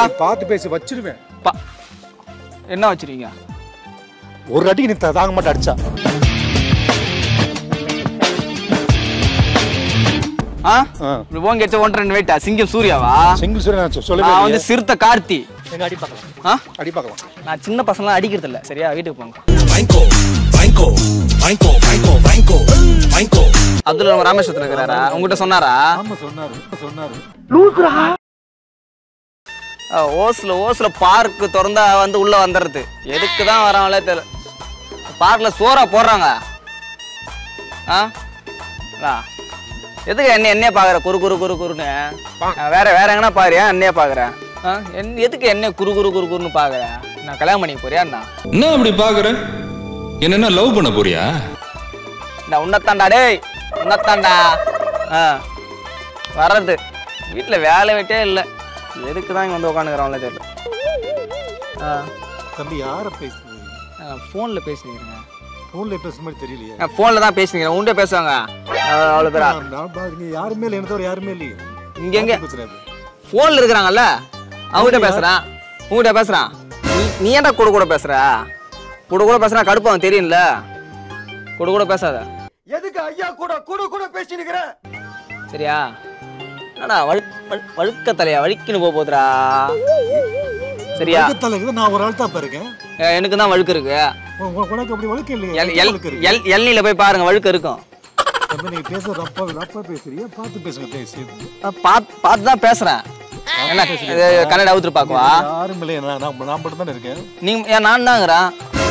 பார்த்து பேசி வச்சிருவேன் பா- என்ன வச்சிருக்கீங்க ஒரு அடி நீ த- தாங்க மாட்டே அடிச்சா ஆ ஆ. ஓங்க எச்ச ஒன்றரை ரெண்டு வெயிட்டா சிங்கம் சூர்யாவா சிங்கிள் சூரிய நான் சொ- சொல்லவே நான் வந்து இல்லையே. சிறுத்தை கார்த்தி எங்க அடி பார்க்கலாம் ஆ அடி பார்க்கலாம் நான் சின்ன பசங்களாம் அடிக்கிறது இல்ல சரியா வீட்டுக்கு போங்க Banco, banco, banco, banco, banco, banco. Abdul நம்ம ராமேஸ்வரத்துல இருக்கிறாரா உங்ககிட்ட சொன்னாரா ஆமா சொன்னாரு சொன்னாரு ஆ, ஓஸ்ல ஓஸ்ல பார்க் திறந்தா வந்து உள்ள வந்துடுறது எதுக்கு தான் வராங்களே தெரியல பார்க்ல சோறா போடுறாங்க ஆ ஆ. எதுக்கு என்ன என்னைய பாக்குற குறு குறு குறு குறுன்னு ஆ, வேற வேற எங்கனா பாரு ஏன் என்னைய பாக்குற ஆ, என்- எதுக்கு என்ன குறு குறு குறு குறுன்னு பாக்குற நான் கல்யாணம் பண்ணிக்க போறியா என்ன என்ன அப்படி பாக்குற என்ன லவ் பண்ண போறியா நான் உன்னத்தாண்டா டேய் உன்னத்தாண்டா ஆ வர்றது வீட்டில் வேலை வெட்டே இல்லை எதுக்கு தான் இங்கே வந்து உட்காந்துக்கிறோம்ல தெரியல ஆ தம்பி யார பேசுறீங்க ஃபோனில் பேசிக்கிறேங்க போன்ல பேசுற மாதிரி தெரியலையே ஃபோனில் தான் பேசிக்கிறேன் உண்டே பேசுவாங்க அவ்வளோ பேரா நான் நான் பாருங்க யாருமே இல்லை எனக்கு யாருமே இல்லையே இங்க எங்க பேசுறேன் ஃபோனில் இருக்கிறாங்கல்ல அவங்ககிட்ட பேசுகிறான் உங்ககிட்ட பேசுகிறான் நீ நீ ஏன்டா கூட கூட பேசுற கூட கூட பேசுனா கடுப்பு அவன் தெரியும்ல கூட கூட பேசாத எதுக்கு ஐயா கூட கூட கூட பேசினுக்கிற சரியா என்னடா வழுக் வழு- வழுக்க தலையா வழுக்கின்னு போக போதுடா சரியா தலைக்கு நான் ஒரு ஆள் தான் இருக்கேன் அஹ் எனக்கு தான் வழுக்கு இருக்கு உ- உனக்கு அப்படி வழக்கு இல்லையே எல் எல் வழுக்கு இருக்கு. எல் எல்னில போய் பாருங்க வழுக்கு இருக்கும் தம்பி நீங்க பேச ரப்பா ரப்பா பேசுறீங்க பார்த்து பேசுங்க பேசி நான் பார்த்து பார்த்து தான் பேசுறேன் என்ன இது கன்னட அவுத்துட்டு பார்க்கவா யாரும் இல்லையே நான் நான் நான் மட்டும் தானே இருக்கேன் நீங்க ஏன் நான் தாங்கிறேன்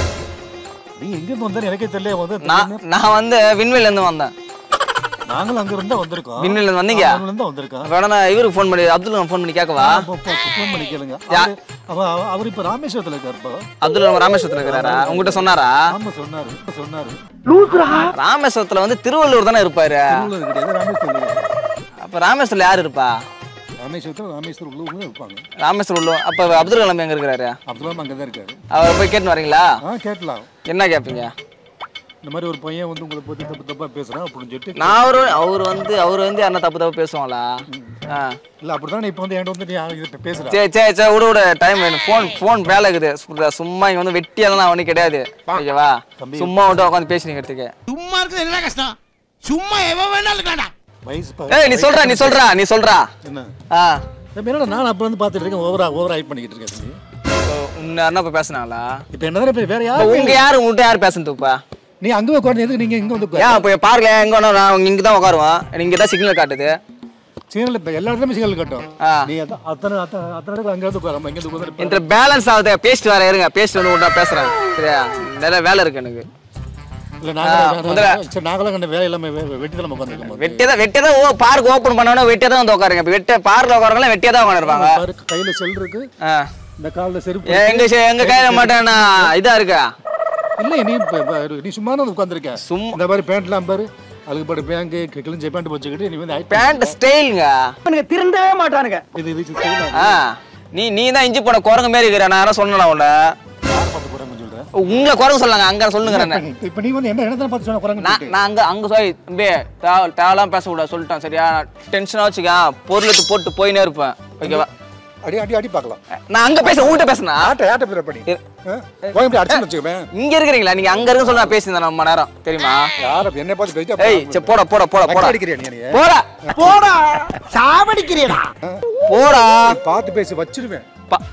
நீ எங்க இருந்து வந்தா எனக்கே தெரியல வந்து நான் நான் வந்து விண்வெளில இருந்து வந்தேன் நாங்களும் அங்க இருந்தா வந்திருக்கோம் விண்வெளில இருந்து வந்தீங்க அங்க இருந்தா வந்திருக்கோம் வேணா நான் இவருக்கு ஃபோன் பண்ணி அப்துல் ஃபோன் பண்ணி கேட்கவா ஃபோன் பண்ணி கேளுங்க யா- அவரு- அவ- அவ- அவர் இப்ப ராமேஸ்வரத்துல இருக்காருப்பா அப்துல் நம்ம ராமேஸ்வரத்துல இருக்கிறாரா உங்ககிட்ட சொன்னாரா ஆமா சொன்னாரு சொன்னாரு ராமேஸ்வரத்துல வந்து திருவள்ளூர் தானே இருப்பாரு திருவள்ளூர் கிடையாது ராமேஸ்வரம் கிடையாது. அப்ப ராமேஸ்வரத்துல யார் இருப்பா ராமேஸ்வரத்துல ராமேஸ்வரம் உள்ளவங்க இருப்பாங்க ராமேஸ்வரம் உள்ள அப்ப அப்துல் கலாம் எங்க இருக்கிறாரு அப்துல்லாம் அங்கதான் இருக்காரு அவர் போய் கேட்டு வரீங்களா ஆ கேட்கலாம் என்ன கேட்பீங்க இந்த மாதிரி ஒரு பையன் வந்து உங்களை பத்தி தப்பு தப்பா பேசுறான் அப்படின்னு சொல்லிட்டு நான் அவரு அவர் வந்து அவர் வந்து யாருன்னா தப்பு தப்பு பேசுவாங்களா ஆ இல்ல அப்படிதான் இப்ப வந்து என்கிட்ட வந்து நீ இது பேசுற சரி சரி சரி விடு விடு டைம் வேணும் ஃபோன் ஃபோன் வேலை இருக்குது சும்மா- சும்மா இங்க வந்து வெட்டியெல்லாம் ஒன்றும் கிடையாது ஓகேவா சும்மா விட்டு உட்காந்து பேசினீங்கிறதுக்கு சும்மா இருக்குது என்ன கஷ்டம் சும்மா எவன் வேணாலும் இருக்கலாம்டா வயசு ப- ஏய் நீ சொல்றா நீ சொல்றா நீ சொல்றா என்ன ஆ தம்பி, என்னடா நான் அப்ப வந்து பாத்துட்டு இருக்கேன் ஓவரா ஓவரா ஹைப் பண்ணிக்கிட்டு இருக்கேன் தம்பி உன்னை யாருன்னா இப்ப பேசுனாங்களா இப்ப என்னதான் இப்ப வேற இப்ப யாரு உங்க யாரு உங்கள்கிட்ட யார் பேசுனதுப்பா நீ அங்க உட்காந்து எதுக்கு நீங்க இங்க வந்து உட்காரு? ஏன் இப்போ பாருங்க எங்க வேணா நான் இங்க தான் உட்காருவேன் இங்க தான் சிக்னல் காட்டுது சீனல் இப்ப எல்லா இடத்துலயும் சிக்கல் கட்டும் ஆ. நீ அத்த- அத்தனை அத்தனை அத்தனை இடத்துல அங்க இருந்து உட்காரு இங்க இருந்து உட்காரு இந்த பேலன்ஸ் ஆகுது பேசிட்டு வர இருங்க பேசிட்டு வந்து உங்கள்கிட்ட பேசுறேன் சரியா நிறைய வேலை இருக்கு எனக்கு இல்ல ஆ, நாங்க முதல்ல- சரி நாங்களாம் கண்ட வேலை இல்லாம வெ- வெ- வெட்டி தான் உட்காந்துருக்கோம் வெட்டியே தான் வெட்டியே தான் ஓ பார்க் ஓப்பன் பண்ணவொடனே வெட்டியே தான் வந்து உட்காருங்க இப்போ வெட்ட பார்க்கில் உட்காரவங்களாம் வெட்டியே தான் உட்காந்துருப்பாங்க பாரு கையில செல் இருக்கு ஆ இந்த கால்ல செருப்பு ஏ, எங்க செ- எங்க கையில மட்டும் நான் இதா இருக்கா இல்ல நீ இப்ப- இப்ப நீ சும்மா தான் உட்காந்துருக்க சும்மா இந்த மாதிரி பேண்ட்லாம் பாரு அதுக்கு பாரு பேங்க் கிழிஞ்ச பேண்ட் வச்சுக்கிட்டு நீ வந்து height பேண்ட் ஸ்டைலுங்க திருந்தவே மாட்டானுங்க இது இது style ஆ? ஆ நீ நீ தான் இஞ்சி போன குரங்கு மாரி இருக்கிற நான் யாரும் சொன்னல உன்ன யாரை பார்த்து போறாங்கன்னு சொல்றேன் உங்களை குரங்கு சொல்லாங்க அங்க சொல்லுங்கிறேன் இப்ப நீ வந்து என்ன என்ன பார்த்து சொன்ன குரங்கு நான் நான் அங்க அங்க சொல்லி தம்பி தேவ தேவலாம் பேசக்கூடாது சொல்லிட்டேன் சரியா டென்ஷனா வச்சுக்க பொருள் எடுத்து போட்டு போயினே இருப்பேன் ஓகேவா அடி அடி அடி பார்க்கலாம் நான் அங்க பேச உங்ககிட்ட பேசினா ஆட்ட ஆட்ட பேர படி கோயம்புடி அடிச்சுன்னு வச்சுக்கவேன் இங்க இருக்கிறீங்களா நீங்க அங்க இருக்க சொல்ல நான் பேசியிருந்தேன் ரொம்ப நேரம் தெரியுமா யார என்னை பார்த்து பேசி ஏய் சரி போடா போடா போடா போடா அடிக்கிறியா நீ என்னைய? போடா போடா சாவடிக்கிறீடா போடா பார்த்து பேசி வச்சிருவேன் பா-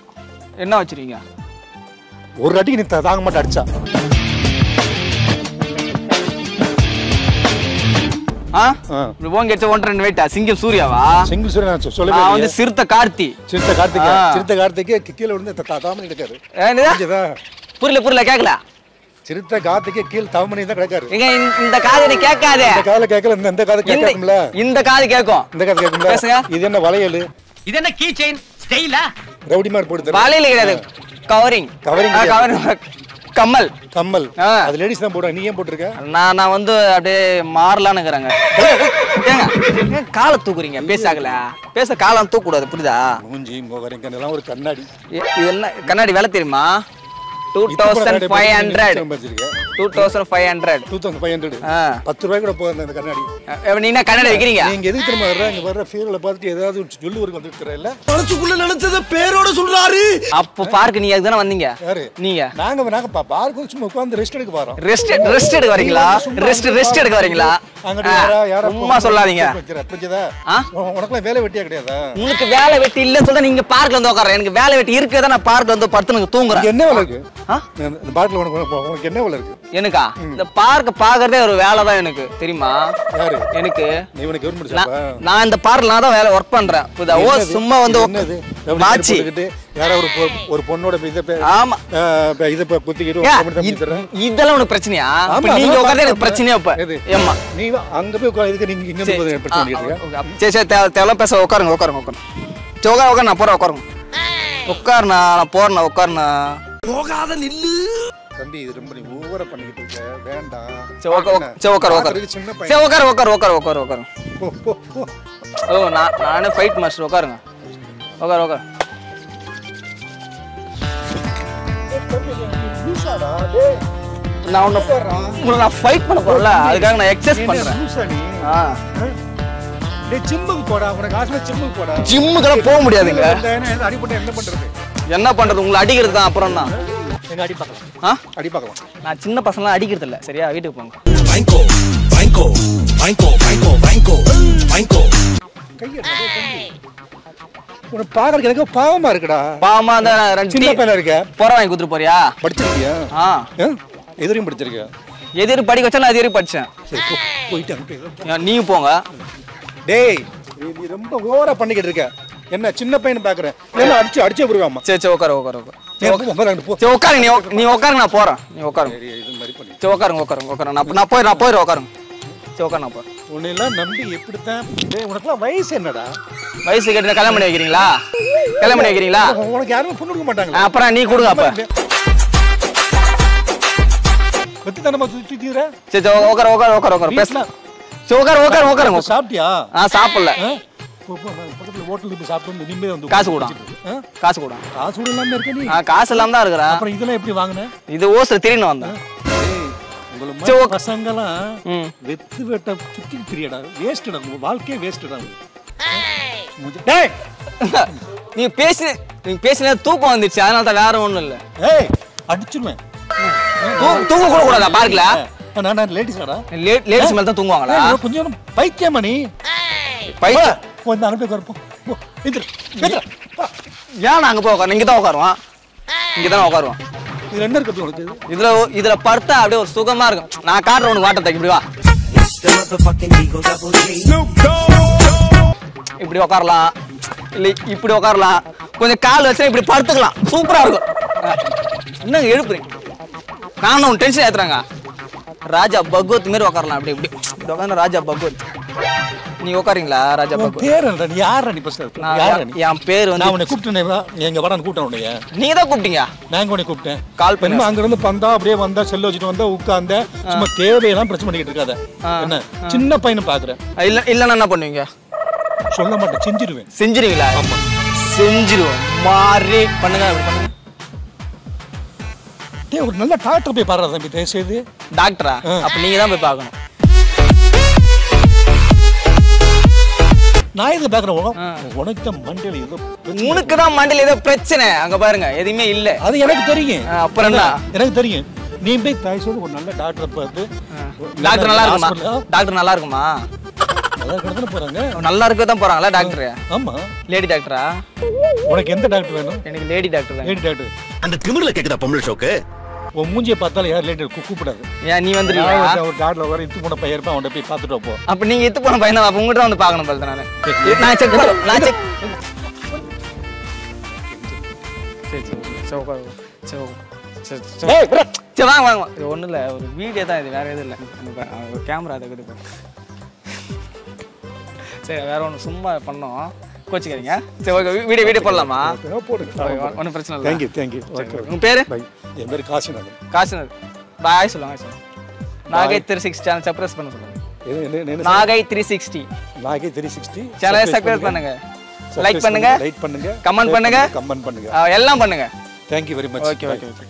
என்ன வச்சிருக்கீங்க ஒரு அடிக்கு நீ த- தாங்க மாட்டே அடிச்சா ஆ ஆ. ஓங்க எச்ச ஒன்றரை ரெண்டு வெயிட்டா சிங்கம் சூர்யாவா சிங்கிள் சூரிய நான் சொ- சொல்லவே நான் வந்து இல்லையே. சிறுத்தை கார்த்தி சிறுத்தை கார்த்திகே ஆ. சிறுத்தை கார்த்திகே கீழே விழுந்து த- த- தாமரை கிடக்காரு என்னது? புரியுதா? புரியல புரியல கேட்கல சிறுத்தை கார்த்திகே கீழ் தவமணி தான் கிடக்காரு எங்க இந்த- இந்த காது நீ கேட்காதே இந்த காதுல கேட்கல இந்த இந்த காது கேட்கணும்ல இந்த இந்த காது கேட்கும் இந்த காது கேட்கும்ல பேசுங்க. இது என்ன வளையல் இது என்ன கீ செயின் ஸ்டைலா ரவுடி மாதிரி போட்டு தரும் வலையில கிடையாது கவரிங் Covering ஆ, கிடையாது. covering. கம்மல் கம்மல் ஆ. அது லேடிஸ் தான் போடுவாங்க நீ ஏன் போட்டிருக்க நான் நான் வந்து அப்படியே மாறலான்னு இருக்கிறேங்க ஏங்க ஏன் காலை தூக்குறீங்க பேசாகல பேச காலம் தூக்க கூடாது புரியுதா மூஞ்சி முகரிங்க எல்லாம் ஒரு கண்ணாடி இ- இதெல்லாம் கண்ணாடி விலை தெரியுமா டூ இது கூட தௌசண்ட் கண்ணாடி ஃபைவ் போட்டு நீ ஹண்ட்ரட் நிச்சயம் வச்சிருக்க. Two thousand five hundred two thousand five hundred ஆ பத்து ரூபாய் கூட போகுது அந்த கண்ணாடி நீ என்ன கண்ணாடி வைக்கிறீங்க நீங்க எதுக்கு திரும்ப வர்ற இங்க வர்ற ஃபீரில் பார்த்துட்டு ஏதாவது சொல்லு ஒரு வந்துட்டு இல்ல மனசுக்குள்ள நினைச்சத பேரோட சொல்றாரு அப்போ பார்க்கு நீங்க அதுதானே வந்தீங்க யாரு நீங்க நாங்க நாங்க பா பார்க்கு சும்மா உட்காந்து ரெஸ்ட் எடுக்க போறோம் ரெஸ்ட் ரெஸ்ட் எடுக்க வரீங்களா ரெஸ்ட் ரெஸ்ட் எடுக்க வரீங்களா அங்கிட்டு ஆ, யாரா யாரா சும்மா சொல்லாதீங்க புரிஞ்சதா ஆ? உனக்குலாம் வேலை வெட்டியா கிடையாதா உங்களுக்கு வேலை வெட்டி இல்லைன்னு சொல்லிட்டு நீங்க பார்க்ல வந்து உட்கார எனக்கு வேலை வெட்டி இருக்கதான் நான் பார்க்ல வந்து படுத்து தூங்குறேன் இங்க என்ன வேலை இருக்கு ஆ? இந்த பாட்டில் உனக்கு உனக்கு- உனக்கு என்ன வேலை இருக்கு எனக்கா இந்த பார்க்க பாக்குறதே ஒரு வேலை தான் எனக்கு தெரியுமா யாரு எனக்கு நீ உனக்கு கவர்மெண்ட் நான் ஜாப்பா நான் இந்த பார்க்ல நான் தான் வேலை ஒர்க் பண்றேன் புரியுதா? ஓ என்னது? சும்மா வந்து என்னது உக்க- மாச்சி யாரோ ஒரு பொ- ஒரு பொண்ணோட இதை பே- ஆமா ஆ, ப- இதை ப- குத்திக்கிட்டு ஏன், உட்கார்ந்து தம்பி இத்- தர்றேன். இதெல்லாம் உனக்கு பிரச்சனையா ஆமா, அப்ப நீங்க அதெல்லாம் உட்கார்ந்து எனக்கு பார்க்கணும். பிரச்சனையா இப்ப எது? ஏம்மா நீ வா, அங்க போய் உட்கார் இதுக்கு நீங்க இங்க சரி, வந்து பிரச்சனை ஆ, பண்ணிட்டு இருக்க? ஓகே, அப்ப சரி சரி தேவை தேவையில்லாம் பேச உட்காருங்க உட்காருங்க உட்காருங்க சரி உட்கார் உட்கார் நான் போறேன் உட்காருங்க உட்காருண்ணா நான் போறேண்ணா உட்காருண்ணா போகாத நில்லு தம்பி இது ரொம்ப நீ ஓவரா பண்ணிக்கிட்டு இருக்க வேண்டாம் சரி உட்கார் உட்கார். சரி உட்கார் உட்கார் பார்க்கறதுக்கு சின்ன சரி பையன் உட்கார் உட்கார் உட்கார் உட்கார் உட்கார் போ, போ, போ. ஓ நான் நானே ஃபைட் மாஸ்டர் உட்காருங்க உட்கார் உட்கார் லூசாடா, டேய். நான் உன்னை உங்களை நான் ஃபைட் பண்ண போறல அதுக்காக நான் எக்ஸசைஸ் என்ன பண்றேன் லூசா நீ? ஆ டேய், ஜிம்முக்கு போடா உனக்கு ஆசை ஜிம்முக்கு போடா ஜிம்முக்கெல்லாம் போக முடியாதுங்க இந்த என்ன, இந்த அடிபட்டு என்ன பண்றது என்ன பண்றது உங்களை அடிக்கிறது தான் அப்புறம் தான் எங்க அடி பார்க்கலாம் ஆ அடி பார்க்கலாம் நான் சின்ன பசங்களாம் அடிக்கிறது இல்ல சரியா வீட்டுக்கு போங்க வாங்கிக்கோ வாங்கிக்கோ வாங்கிக்கோ வாங்கிக்கோ வாங்கிக்கோ வாங்கிக்கோ கையை நிறைய தம்பி. உனக்கு பார்க்கறதுக்கு எனக்கு பாவமா இருக்குடா பாவமா அந்த ரெண்டு சின்ன டீ பையனா இருக்க போற வாங்கி கொடுத்துட்டு போறியா படிச்சிருக்கியா ஆ ஆ? எதிரையும் படிச்சிருக்கியா எது எது படிக்க வச்சா நான் அது வரைக்கும் படிச்சேன் சரி போ போயிட்டு அங்க போய் ஏன் நீயும் போங்க டேய் நீ நீ ரொம்ப ஓவரா பண்ணிக்கிட்டு இருக்க என்ன சின்ன பையன் பாக்குறேன் இல்ல அடிச்சு அடிச்சே போடுவாமா சரி சரி உட்காரு உட்காரு உட்காரு போ சரி உட்காருங்க நீ உக்- நீ உட்காருங்க நான் போறேன் நீ உட்காருங்க சரி இது மாதிரி பண்ணி சரி உட்காருங்க உட்காருங்க உட்காருங்க நான் நான் போய் நான் போயிடுறேன் உட்காருங்க சரி உட்காரு நான் போறேன் உன்னையெல்லாம் நம்பி எப்படித்தான் டேய் உனக்குலாம் வயசு என்னடா வயசு கேட்டு கல்யாணம் பண்ணி வைக்கிறீங்களா கல்யாணம் பண்ணி வைக்கிறீங்களா உனக்கு யாருமே பொண்ணு கொடுக்க ஆ, மாட்டாங்களா அப்புறம் நீ கொடுங்க அப்ப வெத்தி தண்டமா சுத்தி தீர சரி சரி உட்காரு உட்காரு உட்காரு உட்காரு பேசலாம் சரி உட்காரு உட்காரு உட்காருங்க சாப்பிட்டியா ஆ சாப்பிடல ஆ? போ, போ, நான் பக்கத்துல ஹோட்டலுக்கு போய் சாப்பிட்டு வந்து நிம்மதியா வந்து காசு கொடு. ஆ? காசு கூட காசு கூட இல்லாம இருக்க நீ ஆ காசு இல்லாம தான் இருக்கிறேன் அப்புறம் இதெல்லாம் எப்படி வாங்கின இது ஓசர் திடீர்னு வந்தேன் டேய், உங்களை சரி, மாதிரி ஓகே. பசங்கெல்லாம் ம் வெத்து வெட்ட சுத்தி திரியடா வேஸ்டடா உங்க வாழ்க்கையே வேஸ்டடா டேய் நீ பேசி நீ பேசினா தூக்கம் வந்துச்சு அதனால தான் வேற ஒண்ணும் இல்ல ஏய் அடிச்சிருவேன் தூ- தூங்க கூட கூடாதா பார்க்கல நான் நான் லேடிஸ்டா லேடிஸ் மேல தான் தூங்குவாங்களா கொஞ்சம் பைத்தியமா நீ பைத்திய கொஞ்சம் அனுப்பி உட்காருப்போம் எந்திர எந்திர ஏன் நான் அங்க போய் உட்காரு இங்க தான் உட்காருவான் இங்க தான் உட்காருவான் இது என்ன இருக்கு உனக்கு இது? இதுல ஒ- இதுல படுத்தா அப்படியே ஒரு சுகமா இருக்கும் நான் காட்டுறேன் உனக்கு வாட்டத்தை இப்படி வா இப்படி உட்காரலாம் இல்லை இப்படி உட்காரலாம் கொஞ்சம் கால் வச்சா இப்படி படுத்துக்கலாம் சூப்பரா இருக்கும் அஹ், என்னங்க எழுப்புறீங்க நான் உன் டென்ஷன் ஏத்துறாங்க ராஜா பகவத் மாரி உட்காரலாம் அப்படி இப்படி இப்படி உட்காந்து ராஜா பகவத் நீ உட்காரீங்களா ராஜா உன் பகவத் பேர் என்னடா நீ யாரா நீ ஃபர்ஸ்ட் நான் யாரா என்- நீ என் பேர் நான் வந்து உன்னை கூப்பிட்டேன் நீ எங்க வரான்னு கூப்பிட்டேன் உன்னைய நீங்க தான் கூப்பிட்டீங்க நாங்க உன்னை கூப்பிட்டேன் கால் பண்ணி என்ன அங்க இருந்து பந்தா அப்படியே வந்தா செல்ல வச்சுட்டு வந்தா உட்கார்ந்த சும்மா தேவையெல்லாம் பிரச்சனை பண்ணிக்கிட்டு இருக்காத ஆ. என்ன சின்ன பையனை பாக்குறேன் இல்ல இல்லைன்னா என்ன பண்ணுவீங்க சொல்ல மாட்டேன் செஞ்சிருவேன் செஞ்சிருவீங்களா செஞ்சிருவோம் மாறி பண்ணுங்க அப்படி பண்ணுங்க டேய் ஒரு நல்ல டாக்டர் போய் பாடுறா தம்பி தயவு செய்து டாக்டரா ஆ. அப்ப நீங்க தான் போய் பார்க்கணும் நான் இது பாக்குறேன் உனக்கு தான் மண்டையில ஏதோ பிரச்சனை. உனக்கு தான் மண்டையில ஏதோ பிரச்சனை அங்க பாருங்க எதுவுமே இல்ல அது எனக்கு தெரியும் ஆ, அப்புறம் என்ன எனக்கு தெரியும் நீ போய் தயவு செய்து ஒரு நல்ல டாக்டரை பார்த்து டாக்டர் நல்லா இருக்குமா hospital- டாக்டர் நல்லா இருக்குமா அதான் கடத்துல போறாங்க நல்லா இருக்க தான் போறாங்களா டாக்டர் ஆமா லேடி டாக்டரா உனக்கு எந்த டாக்டர் வேணும் எனக்கு லேடி டாக்டர் தான் லேடி டாக்டர் அந்த திமிர்ல கேக்குதா பொம்பளை ஷோக்கு உன் மூஞ்சியை பார்த்தாலும் யார் லேடி கூப்பிடாது ஏன் நீ நான் வந்துருவியா ஒரு- ஒரு டாக்டர் வர இத்து போன பையன் இருப்பான் அவன்கிட்ட போய் பார்த்துட்டு போ அப்ப நீங்க எத்து போன பையன் அப்ப உங்ககிட்ட வந்து பார்க்கணும் போல நானு நான் செக் பண்ண நான் செக் சரி சரி சரி உட்காரு சரி உட்காரு. சரி சரி ஏய், விரா. சரி வாங்க வாங்க வாங்க. இது ஒன்றும் இல்லை ஒரு வீடியோ தான் இது வேற எதுவும் இல்லை எனக்கு பா- ஒரு கேமரா அதை இது பாரு. சரி வேற ஒன்று சும்மா பண்ணோம் கோச்சிக்கிறீங்க சரி ஓகே வீடியோ வீடியோ போடலாமா வேணா போடுங்க ஒன்றும் பிரச்சனை இல்லை தேங்க்யூ தேங்க்யூ ஓகே உங்கள் பேர் பை என் பேர் காசிநாதன் காசுனர் பாய் சொல்லுங்க hi சொல்லுங்க நாகை த்ரீ சிக்ஸ்டி சேனல் சப்ரஸ் பண்ண சொல்லுங்க என்ன- என்ன- என்ன- என்ன Nagai three sixty Nagai three sixty சேனலை சப்ஸ்கிரைப் பண்ணுங்க லைக் பண்ணுங்க லைக் பண்ணுங்க comment பண்ணுங்க. கமெண்ட் பண்ணுங்க ஆ, எல்லாம் பண்ணுங்க thank you very much okay okay okay